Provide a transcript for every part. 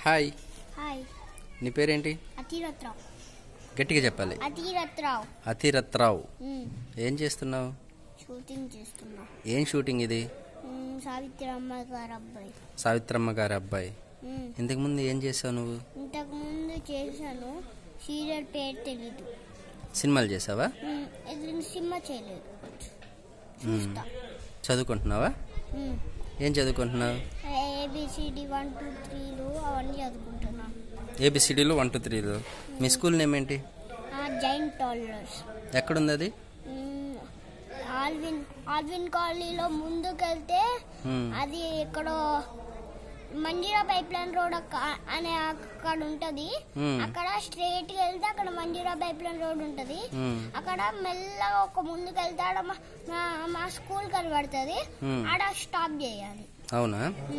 Hi hi నీ పేరేంటి అతిరత్రావు గట్టిగా చెప్పాలి అతిరత్రావు అతిరత్రావు మ్మ్. ఏం చేస్తున్నావు షూటింగ్ చేస్తున్నా ఏం షూటింగ్ ఇది మ్మ్, సావిత్రమ్మ గారు అబ్బాయి సావిత్రమ్మ గారి అబ్బాయి మ్మ్. ఇంతకుముందు ఏం చేసావు నువ్వు ఇంతకు ముందు చేశాను సీరియల్ పేరు తెలీదు సినిమాలు చేసావా మ్మ్, ఇది సినిమా చేయలేదు చూస్తా చదువుకుంటున్నావా మ్మ్. ఏం చదువుకుంటున్నావు ఏబిసిడి వన్ టూ త్రీలు అవన్నీ చదువుకుంటున్నాను ఏబిసిడీలు వన్ టూ త్రీలు మీ స్కూల్ నేమ్ ఏంటి జైంట్ టాలర్స్ ఎక్కడుంది అది ఆల్విన్ ఆల్విన్ కాలనీలో ముందుకెళ్తే మ్మ్. అది ఎక్కడో మంజీరా పైప్ లైన్ రోడ్ అక్క- అనే అక్కడ ఉంటది మ్మ్. అక్కడ స్ట్రైట్ గా వెళ్తే అక్కడ మంజీరా పైప్ లైన్ రోడ్ ఉంటది మ్మ్. అక్కడ మెల్లగా ఒక ముందుకు వెళ్తే ఆడ మా- మా- మా స్కూల్ కనబడుతుంది మ్మ్. ఆడ స్టాప్ చేయాలి అవునా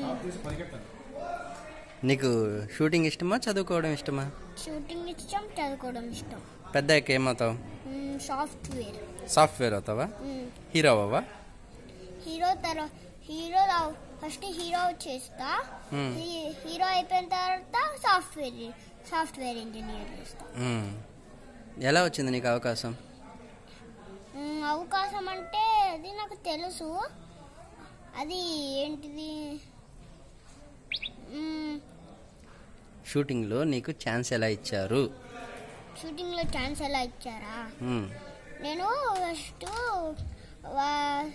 నీకు షూటింగ్ ఇష్టమా చదువుకోవడం ఇష్టమా షూటింగ్ ఇష్టం చదువుకోవడం ఇష్టం పెద్ద ఎక్క ఏమవుతావు సాఫ్ట్వేర్ సాఫ్ట్వేర్ అవుతావా హీరో అవ్వవా హీరో తర్వాత హీరో ఫస్ట్ హీరో చేస్తా మ్మ్. హీ- హీరో అయిపోయిన తర్వాత సాఫ్ట్వేర్ సాఫ్ట్వేర్ ఇంజనీర్ చేస్తా మ్మ్. ఎలా వచ్చింది నీకు అవకాశం మ్మ్, అవకాశం అంటే అది నాకు తెలుసు అది ఏంటిది మ్మ్, షూటింగ్లో నీకు ఛాన్స్ ఎలా ఇచ్చారు షూటింగ్లో ఛాన్స్ ఎలా ఇచ్చారా మ్మ్. నేను ఫస్ట్ వా-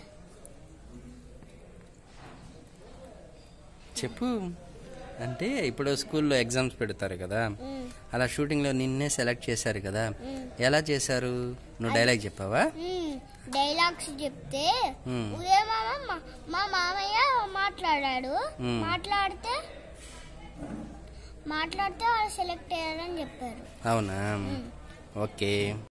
చెప్పు అంటే ఇప్పుడు స్కూల్లో ఎగ్జామ్స్ పెడతారు కదా మ్మ్, అలా షూటింగ్లో నిన్నే సెలెక్ట్ చేశారు కదా మ్మ్. ఎలా చేశారు నువ్వు డైలాగ్ చెప్పావా మ్మ్, డైలాగ్స్ చెప్తే మ్మ్. ఉదయం మామ మా- మా మామయ్య మాట్లాడాడు మ్మ్. మాట్లాడితే మాట్లాడితే వాళ్ళు సెలెక్ట్ అయ్యారని చెప్పారు అవునా ఓకే